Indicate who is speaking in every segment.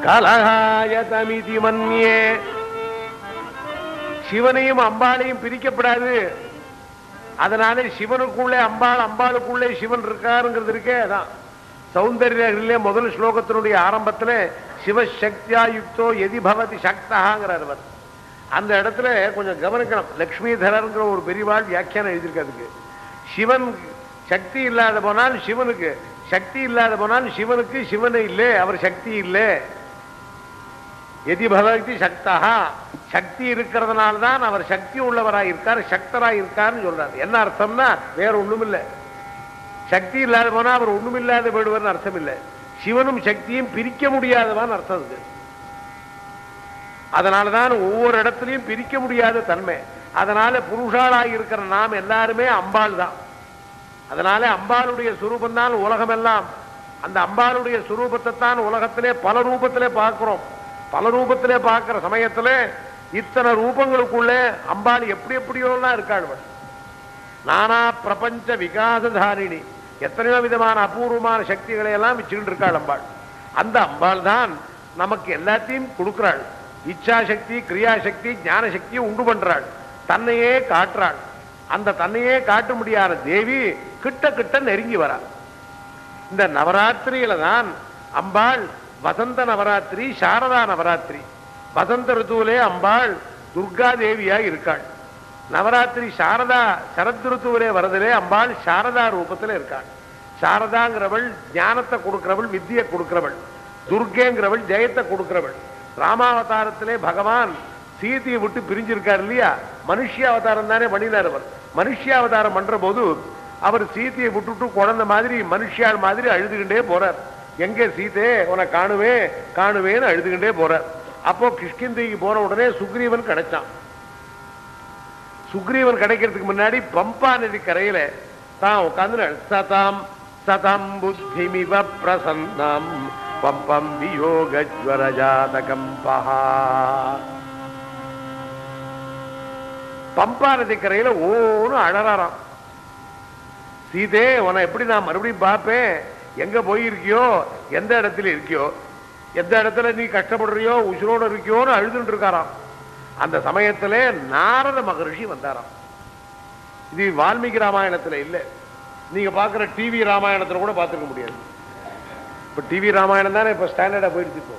Speaker 1: கலகாயதமிதி மன்யே சிவனையும் அம்பாளையும் பிரிக்கப்படாது அதனால சிவனுக்குள்ளே அம்பாள் அம்பாளுக்குள்ளே சிவன் இருக்காருங்கிறது இருக்கே அதான் சௌந்தர்யிலே முதல் ஸ்லோகத்தினுடைய ஆரம்பத்துல சிவசக்தியா யுக்தோ எதி பவதி சக்தகாங்கிறார் அவர் அந்த இடத்துல கொஞ்சம் கவனிக்கணும் லக்ஷ்மிதரர்ங்கிற ஒரு பெரியவாள் வியாக்கியானம் எழுதியிருக்காதுக்கு சிவன் சக்தி இல்லாத போனால் சிவனுக்கு சக்தி இல்லாத போனால் சிவனுக்கு சிவனை இல்லை அவர் சக்தி இல்லை எதி பகவதி சக்தா சக்தி இருக்கிறதுனால தான் அவர் சக்தி உள்ளவராய் இருக்கார் சக்தராய் இருக்காருன்னு சொல்றாரு என்ன அர்த்தம்னா வேற ஒண்ணும் இல்லை சக்தி இல்லாத போனா அவர் ஒண்ணும் இல்லாத போயிடுவார்னு அர்த்தம் இல்லை சிவனும் சக்தியும் பிரிக்க முடியாதவான்னு அர்த்தம் இருக்கு அதனாலதான் ஒவ்வொரு இடத்துலையும் பிரிக்க முடியாத தன்மை அதனால புருஷாளாய் இருக்கிற நாம் எல்லாருமே அம்பாள் தான் அதனால அம்பாளுடைய சுரூபம் தான் உலகம் எல்லாம் அந்த அம்பாளுடைய சுரூபத்தை தான் உலகத்திலே பல ரூபத்திலே பார்க்கிறோம் பல ரூபத்திலே பார்க்கிற சமயத்துல இத்தனை ரூபங்களுக்குள்ளே அம்பாள் எப்படி எப்படியோலாம் இருக்காள் அவள். நானா பிரபஞ்ச விகாசதாரிணி எத்தனையோ விதமான அபூர்வமான சக்திகளை எல்லாம் வச்சுக்கிட்டு இருக்காள் அம்பாள் அந்த அம்பாள் தான் நமக்கு எல்லாத்தையும் கொடுக்கிறாள் இச்சா சக்தி கிரியாசக்தி ஞான சக்தியை உண்டு பண்றாள் தன்னையே காட்டுறாள் அந்த தன்னையே காட்ட முடியாத தேவி கிட்ட கிட்ட நெருங்கி வரா இந்த நவராத்திரியில தான் அம்பாள் வசந்த நவராத்திரி சாரதா நவராத்திரி வசந்த ருத்துவிலே அம்பாள் துர்கா தேவியா இருக்காள் நவராத்திரி சாரதா சரத் ருத்துவிலே வரதிலே அம்பாள் சாரதா ரூபத்தில் இருக்காள் சாரதாங்கிறவள் ஞானத்தை கொடுக்கிறவள் வித்தியை கொடுக்கிறவள் துர்கேங்கிறவள் ஜெயத்தை கொடுக்கிறவள் ராமாவதாரத்திலே பகவான் சீதையை விட்டு பிரிஞ்சிருக்கார் இல்லையா மனுஷிய அவதாரம் தானே பண்ணினார் அவர் மனுஷிய அவதாரம் பண்ற போது அவர் சீதையை விட்டுட்டு குழந்தை மாதிரி மனுஷியாள் மாதிரி அழுதுகிட்டே போறார் எங்க சீதே உன காணுவே காணுவேன்னு அழுதுகிட்டே போறார் அப்போ கிஷ்கிந்தைக்கு போன உடனே சுக்ரீவன் கிடைச்சான் சுக்ரீவன் கிடைக்கிறதுக்கு முன்னாடி பம்பா நதி கரையில தான் உட்கார்ந்து சதாம் சதம் புத்திமிவ பிரசன்னாம் பம்பம் வியோக ஜாதகம் பஹா பம்பா நதி கரையில ஓன்னு அழறாராம் சீதே உன்னை எப்படி நான் மறுபடியும் பார்ப்பேன் எங்க போயிருக்கியோ எந்த இடத்துல இருக்கியோ எந்த இடத்துல நீ கஷ்டப்படுறியோ உசுரோட இருக்கியோன்னு அழுதுட்டு இருக்காராம் அந்த சமயத்திலே நாரத மகரிஷி வந்தாராம் இது வால்மீகி ராமாயணத்துல இல்ல நீங்க பார்க்குற டிவி ராமாயணத்துல கூட பார்த்துக்க முடியாது இப்ப டிவி ராமாயணம் தானே இப்ப ஸ்டாண்டர்டா போயிடுச்சு இப்போ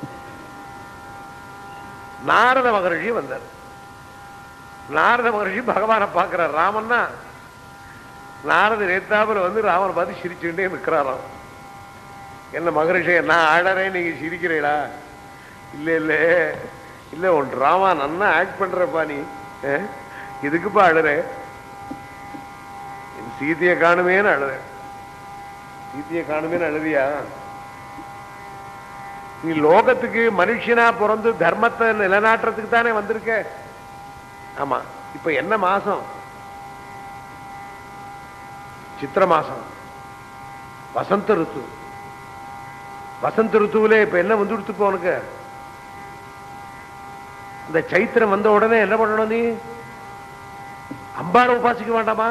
Speaker 1: நாரத மகரிஷி வந்தார் நாரத மகரிஷி பகவானை பார்க்கிறார் ராமன்னா நாரத நேத்தாப்புல வந்து ராமனை பார்த்து சிரிச்சுட்டே நிற்கிறாராம் என்ன மகரிஷி நான் ஆடறேன் நீங்க சிரிக்கிறீங்களா இல்ல இல்ல இல்ல உன் டிராமா நன்னா ஆக்ட் பண்றப்பா நீ அஹ்? இதுக்குப்பா அழுற என் சீதையை காணுமேன்னு அழுற சீதையை காணுமேன்னு அழுதியா நீ லோகத்துக்கு மனுஷனா பிறந்து தர்மத்தை நிலைநாட்டுறதுக்கு தானே வந்திருக்க ஆமா இப்ப என்ன மாசம் சித்திர மாசம் வசந்த ருத்து வசந்த ருத்துவிலே இப்ப என்ன வந்துடுத்து இப்போ உனக்கு இந்த சைத்திரம் வந்த உடனே என்ன பண்ணணும் நீ அம்பாரை உபாசிக்க வேண்டாமா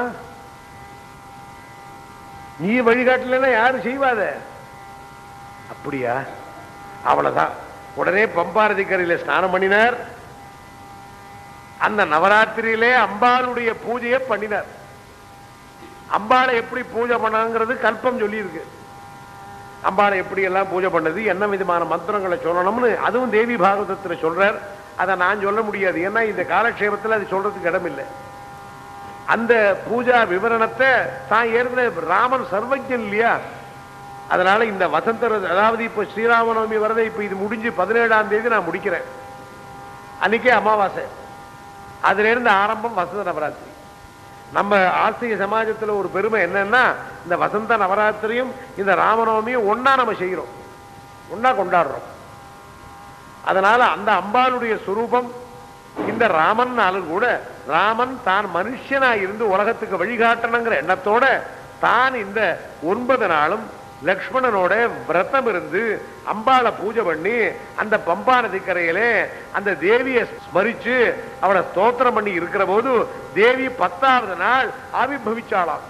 Speaker 1: நீ வழிகாட்டலைன்னா யாரும் செய்வாத அப்படியா அவ்வளவுதான் உடனே பம்பாரதி கரையில ஸ்நானம் பண்ணினார் அந்த நவராத்திரியிலே அம்பாளுடைய பூஜையை பண்ணினார் அம்பாளை எப்படி பூஜை பண்ணாங்கிறது கல்பம் சொல்லியிருக்கு அம்பாளை எப்படி எல்லாம் பூஜை பண்ணது என்ன விதமான மந்திரங்களை சொல்லணும்னு அதுவும் தேவி பாகவதத்துல சொல்றார் அதை நான் சொல்ல முடியாது ஏன்னா இந்த காலக்ஷேபத்தில் அது சொல்றதுக்கு இடம் இல்லை அந்த பூஜா விவரணத்தை தான் ஏற்கனவே ராமன் சர்வஜன் இல்லையா அதனால இந்த வசந்த ருது- அதாவது இப்ப ஸ்ரீராமநவமி வரதை இப்ப இது முடிஞ்சு பதினேழாம் தேதி நான் முடிக்கிறேன் அன்னைக்கே அமாவாசை அதுல இருந்து ஆரம்பம் வசந்த நவராத்திரி நம்ம ஆஸ்திக சமாஜத்துல ஒரு பெருமை என்னன்னா இந்த வசந்த நவராத்திரியும் இந்த ராமநவமியும் ஒண்ணா நம்ம செய்கிறோம் ஒண்ணா கொண்டாடுறோம் அதனால அந்த அம்பாளுடைய சுரூபம் இந்த ராமன்னாலும் கூட ராமன் தான் மனுஷனா இருந்து உலகத்துக்கு வழிகாட்டணுங்கிற எண்ணத்தோட தான் இந்த ஒன்பது நாளும் லக்ஷ்மணனோட விரதம் இருந்து அம்பாளை பூஜை பண்ணி அந்த பம்பா நதிக்கரையிலே அந்த தேவியை ஸ்மரிச்சு அவளை ஸ்தோத்திரம் பண்ணி இருக்கிற போது தேவி பத்தாவது நாள் ஆவிர்பவிச்சாளாம்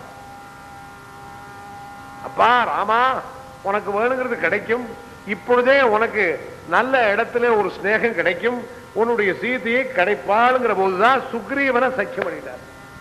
Speaker 1: அப்பா ராமா உனக்கு வேணுங்கிறது கிடைக்கும் இப்பொழுதே உனக்கு நல்ல இடத்துல ஒரு ஸ்நேகம் கிடைக்கும் உன்னுடைய சீதையை கிடைப்பாளுங்கிற போதுதான் சுக்ரீவனை சக்கியம் பண்ணிட்டார்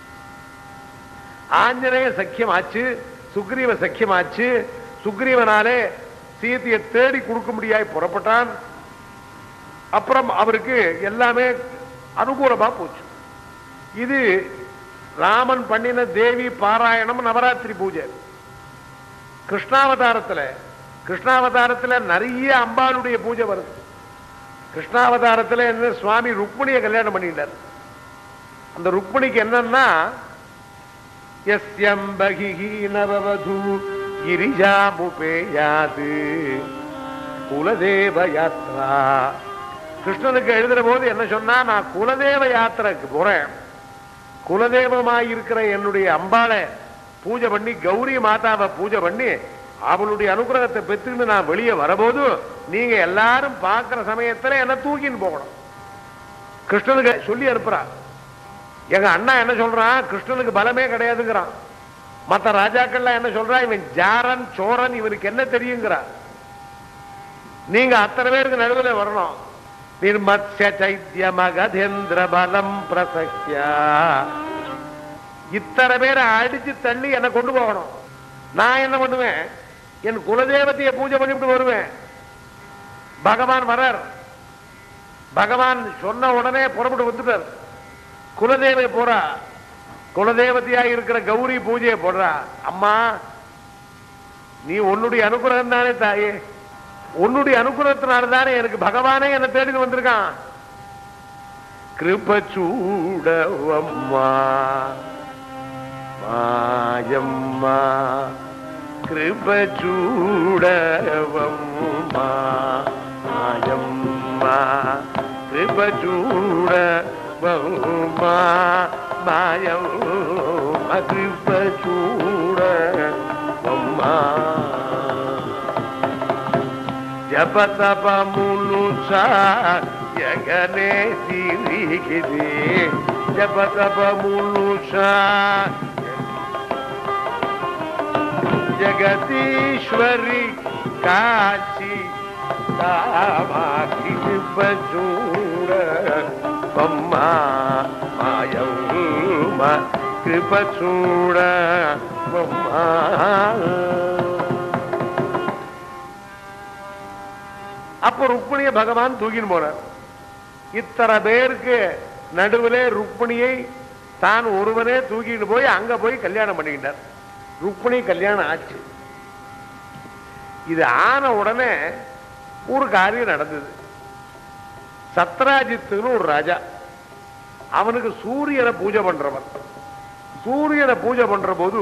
Speaker 1: ஆஞ்சநேய சக்கியம் ஆச்சு சுக்ரீவ சக்கியம் ஆச்சு சுக்ரீவனாலே சீதையை தேடி கொடுக்க முடியாய் புறப்பட்டான் அப்புறம் அவருக்கு எல்லாமே அனுகூலமா போச்சு இது ராமன் பண்ணின தேவி பாராயணம் நவராத்திரி பூஜை கிருஷ்ணாவதாரத்துல கிருஷ்ணாவதாரத்துல நிறைய அம்பாளுடைய பூஜை வருது கிருஷ்ணாவதாரத்துல என்ன சுவாமி ருக்மிணியை கல்யாணம் பண்ணிட்டார் அந்த ருக்மிணிக்கு என்னன்னா எஸ்யம்பகி நரவது கிரிஜாமுபேயாது குலதேவ யாத்ரா கிருஷ்ணனுக்கு எழுதுற போது என்ன சொன்னா நான் குலதேவ யாத்திரைக்கு போறேன் குலதெய்வமாய் இருக்கிற என்னுடைய அம்பாளை பூஜை பண்ணி கௌரி மாதாவை பூஜை பண்ணி அவளுடைய அனுகிரகத்தை பெற்றுன்னு நான் வெளியே வரபோது நீங்க எல்லாரும் பார்க்கிற சமயத்துல என்ன தூக்கின்னு போகணும் கிருஷ்ணனுக்கு சொல்லி அனுப்புறா எங்க அண்ணா என்ன சொல்றான் கிருஷ்ணனுக்கு பலமே கிடையாதுங்கிறான் மத்த ராஜாக்கள்லாம் என்ன சொல்றான் இவன் ஜாரன் சோரன் இவனுக்கு என்ன தெரியுங்கிறா நீங்க அத்தனை பேருக்கு நடுவில் வரணும் நிர்மத்ய சைத்திய மகதேந்திர பலம் பிரசக்யா இத்தனை பேரை அடிச்சு தள்ளி என்னை கொண்டு போகணும் நான் என்ன பண்ணுவேன் என் குலதேவத்தைய பூஜை பண்ணிவிட்டு வருவேன் பகவான் வரார் பகவான் சொன்ன உடனே புறப்பட்டு வந்துட்டார் குலதேவை போறா குலதேவதையா இருக்கிற கௌரி பூஜையை போடுறா அம்மா நீ உன்னுடைய அனுகிரகம் தானே தாயே உன்னுடைய அனுகிரகத்தினால தானே எனக்கு பகவானே என்ன தேடி வந்திருக்கான் கிருபச்சூடவம்மா மாயம்மா கிருபச்சூடவம்மா மாயம்மா கிருபச்சூடவம்மா மாயம்மா கிருபச்சூடவம்மா జపతపములు జగనే తిరిగిది జపతపములు జగదీశ్వరి కాచి కామాకి చూడ బొమ్మ మాయమ్మ కృప చూడ బొమ్మ அப்ப ருக்மிணிய பகவான் தூக்கின்னு போனார் இத்தனை பேருக்கு நடுவில் ருக்மிணியை தான் ஒருவனே தூக்கிட்டு போய் அங்க போய் கல்யாணம் பண்ணிக்கிட்டார் ருக்மிணி கல்யாணம் ஆச்சு இது ஆன உடனே ஒரு காரியம் நடந்தது சத்ராஜித்துன்னு ஒரு ராஜா அவனுக்கு சூரியனை பூஜை பண்றவன் சூரியனை பூஜை பண்ற போது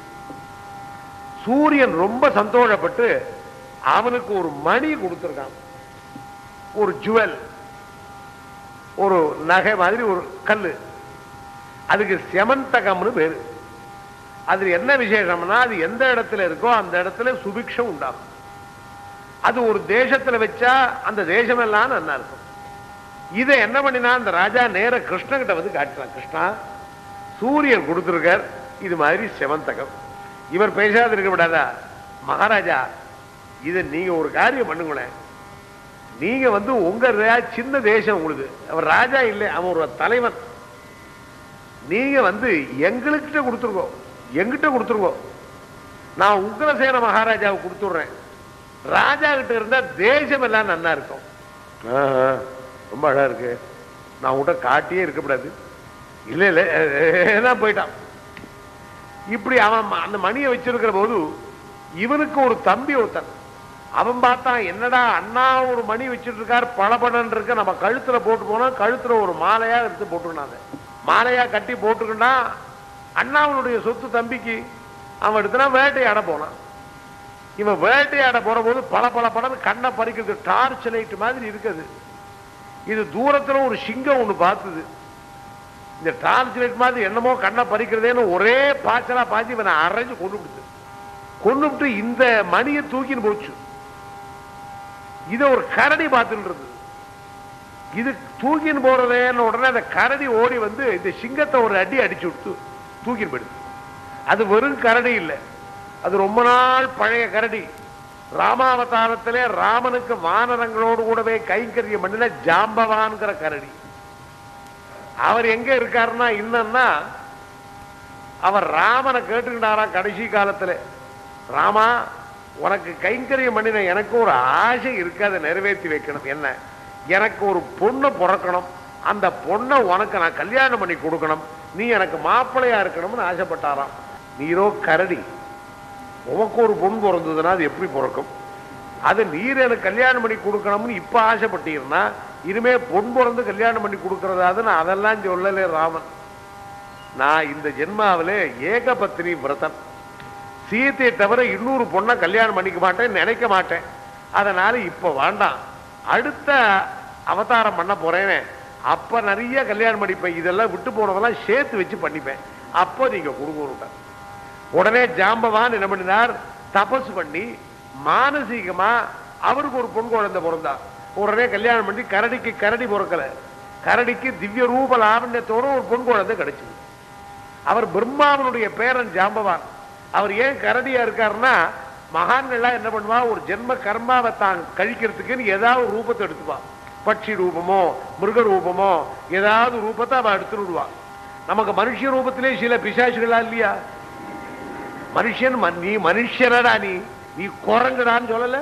Speaker 1: சூரியன் ரொம்ப சந்தோஷப்பட்டு அவனுக்கு ஒரு மணி கொடுத்திருக்கான் ஒரு ஜுவல் ஒரு நகை மாதிரி ஒரு கல்லு அதுக்கு செமந்தகம்னு பேரு அதுல என்ன விசேஷம்னா அது எந்த இடத்துல இருக்கோ அந்த இடத்துல சுபிக்ஷம் உண்டாகும் அது ஒரு தேசத்துல வச்சா அந்த தேசம் எல்லாம் நல்லா இருக்கும் இதை என்ன பண்ணினா அந்த ராஜா நேர கிருஷ்ணகிட்ட வந்து காட்டுறான் கிருஷ்ணா சூரியன் கொடுத்திருக்கார் இது மாதிரி செவந்தகம் இவர் பேசாது இருக்க விடாதா மகாராஜா இதை நீங்க ஒரு காரியம் பண்ணுங்களேன் நீங்க வந்து உங்க ரா- சின்ன தேசம் உங்களுக்கு அவர் ராஜா இல்லை அவன் ஒரு தலைவன் நீங்க வந்து எங்களுக்கிட்ட கொடுத்துருக்கோ எங்கிட்ட கொடுத்துருக்கோ நான் உக்ரசேன மகாராஜாவுக்கு கொடுத்துடுறேன் ராஜா கிட்ட இருந்தா தேசம் எல்லாம் நன்னா இருக்கும் ஆஹா, ரொம்ப அழகா இருக்கு நான் உங்கள்கிட்ட காட்டியே இருக்கக்கூடாது இல்ல இல்ல ஏதான் போயிட்டான் இப்படி அவன் ம- அந்த மணியை வச்சிருக்கிற போது இவனுக்கு ஒரு தம்பி ஒருத்தன் அவன் பார்த்தான் என்னடா அண்ணா ஒரு மணி வச்சிட்டு இருக்கார் பளபளன்னு இருக்கு நம்ம கழுத்துல போட்டு போனா கழுத்துல ஒரு மாலையா எடுத்து போட்டுக்கினாங்க மாலையா கட்டி போட்டுக்கினா அண்ணாவனுடைய சொத்து தம்பிக்கு அவன் எடுத்துனா வேட்டையாட போனான் இவன் வேட்டையாட போற போது பல பல படம் கண்ணை பறிக்கிறது டார்ச் லைட் மாதிரி இருக்குது இது தூரத்துல ஒரு சிங்கம் ஒண்ணு பார்த்தது இந்த டார்ச் லைட் மாதிரி என்னமோ கண்ணை பறிக்கிறதேன்னு ஒரே பாய்ச்சலா பாய்ச்சி இவனை அரைஞ்சு கொண்டு விடுது கொண்டு விட்டு இந்த மணியை தூக்கின்னு போச்சு இதை ஒரு கரடி பார்த்துட்டு இருந்தது இது தூக்கின்னு போறதேன்னு உடனே அந்த கரடி ஓடி வந்து இந்த சிங்கத்தை ஒரு அடி அடிச்சு விட்டு தூக்கின்னு போயிடுது அது வெறும் கரடி இல்லை அது ரொம்ப நாள் பழைய கரடி ராமாவதாரத்திலே ராமனுக்கு வானரங்களோடு கூடவே கைங்கரியம் பண்ணின ஜாம்பவான்கிற கரடி அவர் எங்க இருக்காருன்னா இன்னன்னா அவர் ராமனை கேட்டுக்கிட்டாரா கடைசி காலத்துல ராமா உனக்கு கைங்கரியம் பண்ணின எனக்கு ஒரு ஆசை இருக்கு அதை நிறைவேற்றி வைக்கணும் என்ன எனக்கு ஒரு பொண்ணு பிறக்கணும் அந்த பொண்ணை உனக்கு நான் கல்யாணம் பண்ணி கொடுக்கணும் நீ எனக்கு மாப்பிள்ளையா இருக்கணும்னு ஆசைப்பட்டாராம் நீரோ கரடி உனக்கு ஒரு பொண்ணு பிறந்ததுன்னா அது எப்படி பிறக்கும் அது நீர் எனக்கு கல்யாணம் பண்ணி கொடுக்கணும்னு இப்ப ஆசைப்பட்டீங்கன்னா இனிமே பொன் பிறந்து கல்யாணம் பண்ணி கொடுக்கறதாவது நான் அதெல்லாம் சொல்லலே ராமன் நான் இந்த ஜென்மாவிலே ஏகபத்தினி விரதன் சீத்தையை தவிர இன்னொரு பொண்ணை கல்யாணம் பண்ணிக்க மாட்டேன் நினைக்க மாட்டேன் அதனால இப்ப வேண்டாம் அடுத்த அவதாரம் பண்ண போறேனே அப்ப நிறைய கல்யாணம் பண்ணிப்பேன் இதெல்லாம் விட்டு போனதெல்லாம் சேர்த்து வச்சு பண்ணிப்பேன் அப்போ நீங்க கொடுங்க உடனே ஜாம்பவான் என்ன பண்ணினார் தபஸ் பண்ணி மானசீகமா அவருக்கு ஒரு பொன் குழந்தை பிறந்தா உடனே கல்யாணம் பண்ணி கரடிக்கு கரடி பிறக்கல கரடிக்கு திவ்ய ரூப லாவண்யத்தோட ஒரு பொன் குழந்தை கிடைச்சது அவர் பிரம்மாவனுடைய பேரன் ஜாம்பவான் அவர் ஏன் கரடியா இருக்காருன்னா மகான்கள்லாம் என்ன பண்ணுவா ஒரு ஜென்ம கர்மாவை தான் கழிக்கிறதுக்குன்னு ஏதாவது ஒரு ரூபத்தை எடுத்துப்பா பட்சி ரூபமோ மிருக ரூபமோ ஏதாவது ரூபத்தை அவ எடுத்துட்டு விடுவா நமக்கு மனுஷ ரூபத்திலே சில பிசாசுகளா இல்லையா மனுஷன் ம- நீ மனுஷனடா நீ நீ குரங்குடான்னு சொல்லல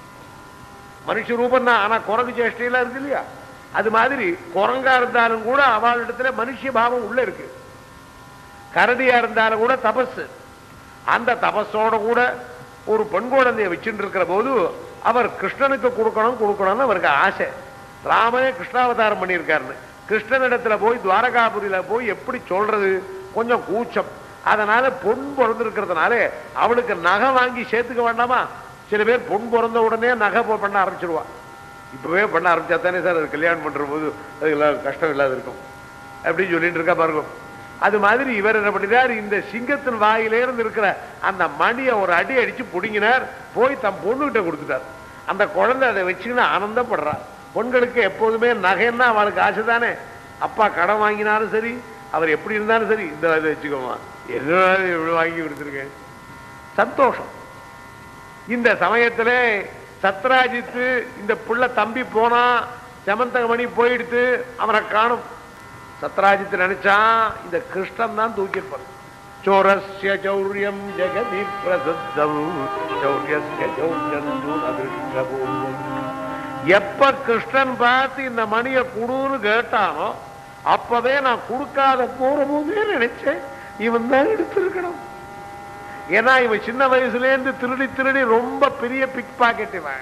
Speaker 1: மனுஷ ரூபம் தான் ஆனா குரங்கு சேஷ்டையெல்லாம் இருக்கு இல்லையா அது மாதிரி குரங்கா இருந்தாலும் கூட அவளிடத்துல மனுஷ பாவம் உள்ள இருக்கு கரடியா இருந்தாலும் கூட தபஸ் அந்த தபஸோட கூட ஒரு பெண் குழந்தைய வச்சுட்டு இருக்கிற போது அவர் கிருஷ்ணனுக்கு கொடுக்கணும் கொடுக்கணும்னு அவருக்கு ஆசை ராமனே கிருஷ்ணாவதாரம் பண்ணியிருக்காருன்னு கிருஷ்ணனிடத்துல போய் துவாரகாபுரியில போய் எப்படி சொல்றது கொஞ்சம் கூச்சம் அதனால பொன் பிறந்திருக்கிறதுனால அவளுக்கு நகை வாங்கி சேர்த்துக்க வேண்டாமா சில பேர் பொன் பிறந்த உடனே நகை போ- பண்ண ஆரம்பிச்சிருவா இப்பவே பண்ண ஆரம்பிச்சா தானே சார் அது கல்யாணம் பண்ற போது அதுக்கெல்லாம் கஷ்டம் இல்லாத இருக்கும் அப்படின்னு சொல்லிட்டு இருக்கா பாருங்க அது மாதிரி இவர் என்ன பண்ணினார் இந்த சிங்கத்தின் வாயிலே இருந்து இருக்கிற அந்த மணியை ஒரு அடி அடிச்சு புடுங்கினார் போய் தம் பொண்ணுகிட்ட கொடுத்துட்டார் அந்த குழந்தை அதை வச்சுக்கின்னு ஆனந்தப்படுறா பொண்களுக்கு எப்போதுமே நகைன்னா அவளுக்கு ஆசை தானே அப்பா கடன் வாங்கினாலும் சரி அவர் எப்படி இருந்தாலும் சரி இந்த இதை வச்சுக்கோமா என்ன இவ்வளவு வாங்கி கொடுத்துருக்கேன் சந்தோஷம் இந்த சமயத்துல சத்ராஜித்து இந்த புள்ள தம்பி போனா செமந்தகமணி போயிடுத்து அவனை காணும் சத்ராஜித் நினைச்சான் இந்த கிருஷ்ணன் தான் தூக்கியிருப்பான் சோரஸ்ய சௌரியம் ஜெகதி பிரசித்தம் சௌரியஸ்ய சௌரியம் அதிருஷ்டபூர்வம் எப்ப கிருஷ்ணன் பார்த்து இந்த மணியை குடுன்னு கேட்டானோ அப்பவே நான் கொடுக்காத போற போதே நினைச்சேன் இவன் தான் எடுத்திருக்கணும் ஏன்னா இவன் சின்ன வயசுல இருந்து திருடி திருடி ரொம்ப பெரிய பிக் பாக்கெட் இவன்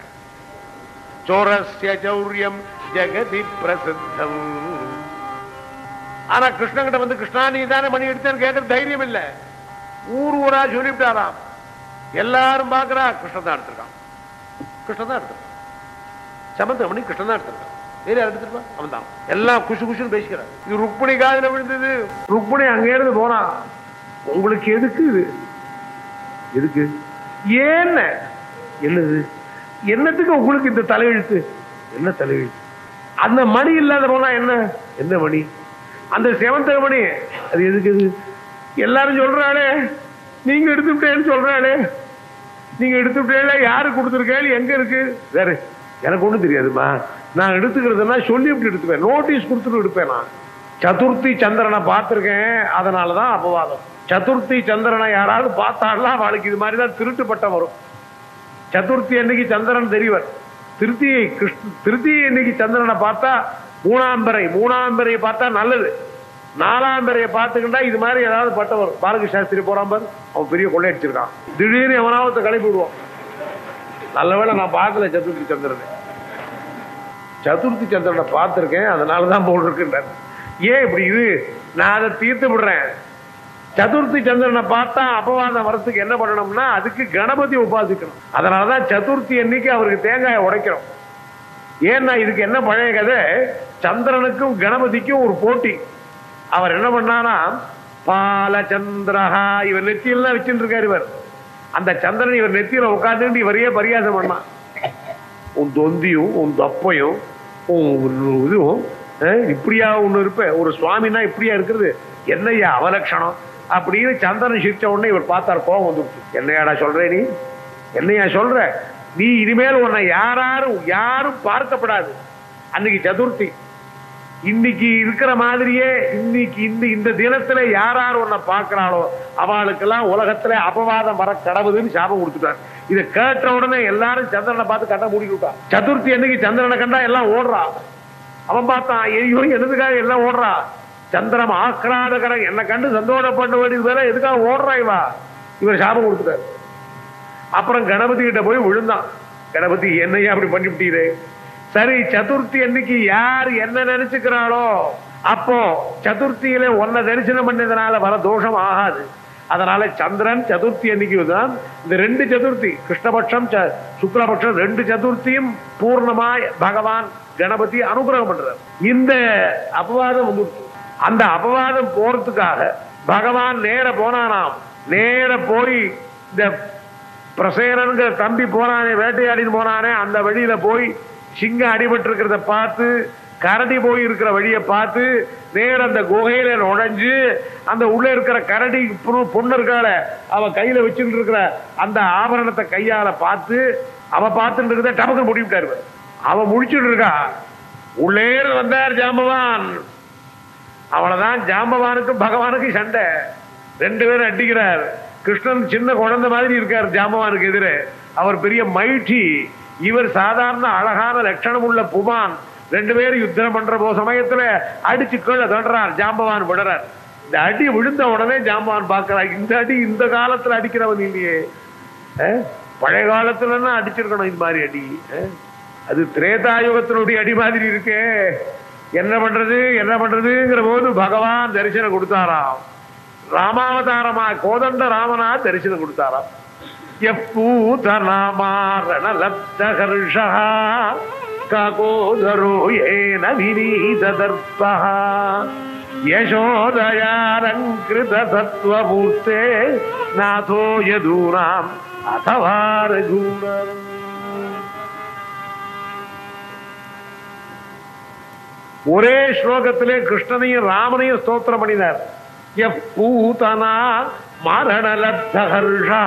Speaker 1: சோரஸ்ய சௌரியம் ஜெகதி பிரசித்தம் ஆனா கிருஷ்ணகிட்ட வந்து கிருஷ்ணா நீ தானே மணி எடுத்தேன்னு கேட்கற தைரியம் இல்ல ஊர் ஊரா சொல்லிவிட்டாராம் எல்லாரும் பாக்குறா கிருஷ்ணன் தான் எடுத்திருக்கான் கிருஷ்ணன் தான் எடுத்திருக்கான் சமந்த மணி கிருஷ்ணன் தான் எடுத்திருக்கான் வேற யார் எடுத்திருப்பான் அவன் தான் எல்லாம் குஷு குஷுன்னு பேசிக்கிறான் இது ருக்மிணி காதுல விழுந்தது ருக்மிணி அங்கே இருந்து போனா உங்களுக்கு எதுக்கு இது எதுக்கு ஏன்ன என்னது என்னத்துக்கு உங்களுக்கு இந்த தலையெழுத்து என்ன தலையெழுத்து அந்த மணி இல்லாத போனா என்ன என்ன மணி அந்த செவந்தக மணி அது எதுக்கு இது எல்லாரும் சொல்றாளே நீங்க எடுத்துட்டேன்னு சொல்றாளே நீங்க எடுத்துட்டேல யாரு கொடுத்துருக்கேன் எங்க இருக்கு வேற எனக்கு ஒண்ணும் தெரியாதுமா நான் எடுத்துக்கிறதுனா சொல்லி இப்படி எடுத்துப்பேன் நோட்டீஸ் கொடுத்துட்டு எடுப்பேன் நான் சதுர்த்தி சந்திரனை பார்த்திருக்கேன் அதனாலதான் அபவாதம் சதுர்த்தி சந்திரனை யாராவது பார்த்தாலாம் அவளுக்கு இது மாதிரி தான் திருட்டு பட்டம் வரும் சதுர்த்தி அன்னைக்கு சந்திரன் தெரியவர் திருத்தி கிருஷ்ண திருத்தி அன்னைக்கு சந்திரனை பார்த்தா மூணாம் பிறை மூணாம் பிறையை பார்த்தா நல்லது நாலாம் பிறையை பார்த்துக்கிட்டா இது மாதிரி ஏதாவது பட்டம் வரும் பாலக சாஸ்திரி போறான் பாரு அவன் பெரிய கொள்ளையடிச்சிருக்கான் திடீர்னு எவனாவது கிளப்பி விடுவான் நல்லவேளை நான் பார்க்கல சதுர்த்தி சந்திரனை சதுர்த்தி சந்திரனை பார்த்திருக்கேன் அதனால தான் போல் இருக்குன்றார் ஏன் இப்படி இது நான் அதை தீர்த்து விடுறேன் சதுர்த்தி சந்திரனை பார்த்தா அபவாதம் வரத்துக்கு என்ன பண்ணணும்னா அதுக்கு கணபதி உபாசிக்கணும் அதனாலதான் சதுர்த்தி அன்னைக்கு அவருக்கு தேங்காயை உடைக்கிறோம் ஏன்னா இதுக்கு என்ன பழைய கதை சந்திரனுக்கும் கணபதிக்கும் ஒரு போட்டி அவர் என்ன பண்ணானா பாலச்சந்திரஹா இவர் நெத்தியெல்லாம் வச்சுட்டு இருக்காரு இவர் அந்த சந்திரன் இவர் நெத்தியில உட்காந்துட்டு இவரையே பரியாசம் பண்ணான் உன் தொந்தியும் உன் தப்பையும் உன் இதுவும் அஹ், இப்படியா ஒண்ணு இருப்ப ஒரு சுவாமினா இப்படியா இருக்கிறது என்னய்யா அவலட்சணம் அப்படின்னு சந்திரன் சிரிச்ச உடனே இவர் பார்த்தார் கோவம் வந்துருச்சு என்னையாடா சொல்ற நீ என்னையா சொல்ற நீ இனிமேல் உன்னை யாராரும் யாரும் பார்க்கப்படாது அன்னைக்கு சதுர்த்தி இன்னைக்கு இருக்கிற மாதிரியே இன்னைக்கு இந்த இந்த தினத்துல யார் யார் உன்னை பார்க்கிறாளோ அவளுக்கெல்லாம் உலகத்துல அபவாதம் வர கடவுதுன்னு சாபம் கொடுத்துட்டார் இதை கேட்ட உடனே எல்லாரும் சந்திரனை பார்த்து கண்ணை மூடிட்டு விட்டான் சதுர்த்தி அன்னைக்கு சந்திரனை கண்டா எல்லாம் ஓடுறா அவன் பார்த்தான் ஐயோ என்னதுக்காக எல்லாம் ஓடுறா சந்திரம் ஆக்ராதகரம் என்னை கண்டு சந்தோஷப்பட வேண்டியது வேற எதுக்காக ஓடுறா இவா இவர் சாபம் கொடுத்துட்டார் அப்புறம் கணபதி கிட்ட போய் விழுந்தான் கணபதி என்னையா அப்படி பண்ணிவிட்டீரு சரி சதுர்த்தி அன்னைக்கு யார் என்ன நினைச்சுக்கிறாளோ அப்போ சதுர்த்தியில ஒன்ன தரிசனம் பண்ணதுனால வர தோஷம் ஆகாது அதனால சந்திரன் சதுர்த்தி அன்னைக்கு தான் இந்த ரெண்டு சதுர்த்தி கிருஷ்ணபட்சம் ச- சுக்லபட்சம் ரெண்டு சதுர்த்தியும் பூர்ணமாய் பகவான் கணபதி அனுகிரகம் பண்றார் இந்த அபவாதம் வந்துடுச்சு அந்த அபவாதம் போறதுக்காக பகவான் நேர போனானாம் நேர போய் இந்த பிரசேனங்கிற தம்பி போனானே வேட்டையாடின்னு போனானே அந்த வழியில போய் சிங்கம் அடிபட்டு இருக்கிறத பார்த்து கரடி போய் இருக்கிற வழியை பார்த்து நேர அந்த குகையில நுழைஞ்சு அந்த உள்ள இருக்கிற கரடி பொண்ணு- பொண்ணு இருக்காள அவ கையில வச்சுக்கிட்டு இருக்கிற அந்த ஆபரணத்தை கையால பார்த்து அவ பார்த்துட்டு இருக்கிறத டபக்கு முடிவிட்டாரு அவ முடிச்சுட்டு இருக்கா உள்ளே இருந்து வந்தார் ஜாம்பவான் அவ்வளவுதான் ஜாம்பவானுக்கும் பகவானுக்கும் சண்டை ரெண்டு பேரும் அடிக்கிறார் கிருஷ்ணன் சின்ன குழந்தை மாதிரி இருக்கார் ஜாம்பவானுக்கு எதிரே அவர் பெரிய மகிழ்ச்சி இவர் சாதாரண அழகான லட்சணம் உள்ள புமான் ரெண்டு பேரும் யுத்தம் பண்ற போ சமயத்துல அடிச்சு கீழே தள்ளுறார் ஜாம்பவான் விடுறார் இந்த அடி விழுந்த உடனே ஜாம்பவான் பார்க்கிறார் இந்த அடி இந்த காலத்துல அடிக்கிறவன் இல்லையே அஹ்? பழைய காலத்துலன்னா அடிச்சிருக்கணும் இந்த மாதிரி அடி அஹ்? அது திரேதாயுகத்தினுடைய அடி மாதிரி இருக்கே என்ன பண்றது என்ன பண்றதுங்கிற போது பகவான் தரிசனம் கொடுத்தாராம் ராமாவதாரமா கோதண்ட ராமனா தரிசனம் கொடுத்தாராம் எப்பூதநாமாரணலப்தகர்ஷா காகோதரோ ஏன வினீததர்ப்பா யசோதயாரங்கிருத சத்வமூர்த்தே நாதோ யதூனாம் அதவா ரఘூணரம் ஒரே ஸ்லோகத்திலே கிருஷ்ணனையும் ராமனையும் ஸ்தோத்திரம் பண்ணினார் எப்பூதனா மரணலத்தகர்ஷா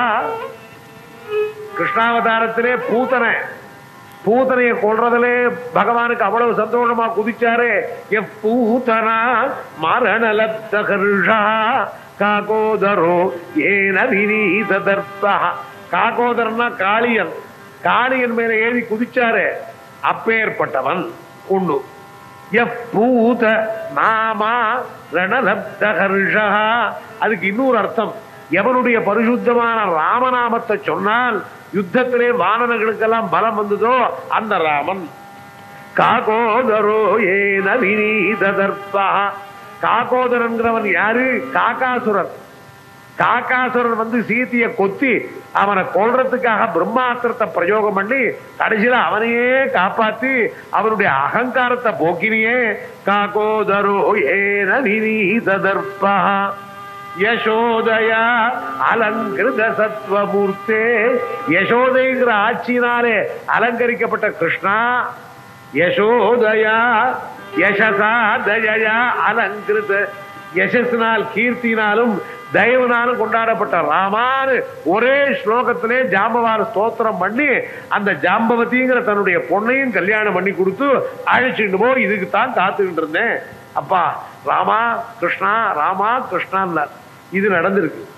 Speaker 1: கிருஷ்ணாவதாரத்திலே பூத்தனை பூத்தனையை கொள்றதிலே பகவானுக்கு அவ்வளவு சந்தோஷமா குதிச்சாரே எப்பூதனா மரணலத்தகர்ஷா காகோதரோ ஏன வினீத தர்ப்பா காகோதரன்னா காளியன் காளியன் மேல ஏறி குதிச்சாரே அப்பேற்பட்டவன் ஒண்ணு எப்பூத நாமா ரணலப்தகர்ஷா அதுக்கு இன்னொரு அர்த்தம் எவனுடைய பரிசுத்தமான ராமநாமத்தை சொன்னால் யுத்தத்திலே வானவர்களுக்கெல்லாம் பலம் வந்ததோ அந்த ராமன் காகோதரோ ஏன வினீத தர்ப்பா காகோதரன்கிறவன் யாரு காகாசுரன் காக்காசுரன் வந்து சீதைய கொத்தி அவனை கொல்றதுக்காக பிரம்மாஸ்திரத்தை பிரயோகம் பண்ணி கடைசியில அவனையே காப்பாத்தி அவனுடைய அகங்காரத்தை போக்கினியே காகோதரோ ஏன வினீத தர்ப்பா யசோதயா அலங்கிருத சத்வமூர்த்தே யசோதைங்கிற ஆட்சியினாலே அலங்கரிக்கப்பட்ட கிருஷ்ணா யசோதயா யசசா தயயா அலங்கிருத யசஸ்னால் கீர்த்தினாலும் தயவுனாலும் கொண்டாடப்பட்ட ராமான்னு ஒரே ஸ்லோகத்திலே ஜாம்பவான ஸ்தோத்திரம் பண்ணி அந்த ஜாம்பவதிங்கிற தன்னுடைய பொண்ணையும் கல்யாணம் பண்ணி கொடுத்து அழைச்சிட்டு போ இதுக்கு தான் காத்துக்கிட்டு இருந்தேன் அப்பா ராமா கிருஷ்ணா ராமா கிருஷ்ணான்னார் இது நடந்திருக்கு